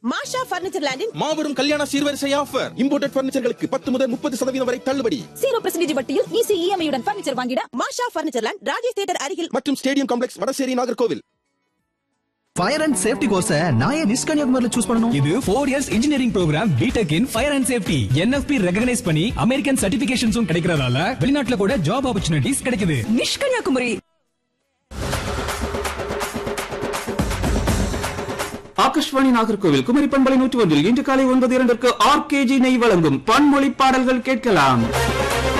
மாஷா furniture லேண்டின் மாபெரும் கல்யாண சீர்வரிசை ஆஃபர் இம்போர்ட்டட் பர்னிச்சர்களுக்கு பத்து முதல் முப்பது சதவீதம் வரை தள்ளுபடி ஜீரோ பெர்சன்டேஜ் வட்டியில் ஈஸி இஎம்ஐயுடன் பர்னிச்சர் வாங்கிட Masha furniture land Rajesh theatre அருகில் மற்றும் stadium complex Vadasery Nagercoil fire and safety course நான் ஏன் மிஸ் கன்னியாகுமரியில சூஸ் பண்ணணும் இது four years engineering program BTech in fire and safety NFPA recognise பண்ணி அமெரிக்கன் சர்டிபிகேஷன்ஸும் கிடைக்கிறதால வெளிநாட்டுல கூட ஜாப் ஆப்பர்ச்சுனிட்டிஸ் கிடைக்குது நிஷ்கன்யாகுமரி ஆகாஷ்வாணி நாகர்கோவில் குமரி பண்பலை நூற்றி ஒன்றில் இன்று காலை ஒன்பது இரண்டிற்கு ஆர்கேஜி நெய் வழங்கும் பன்மொழி பாடல்கள் கேட்கலாம்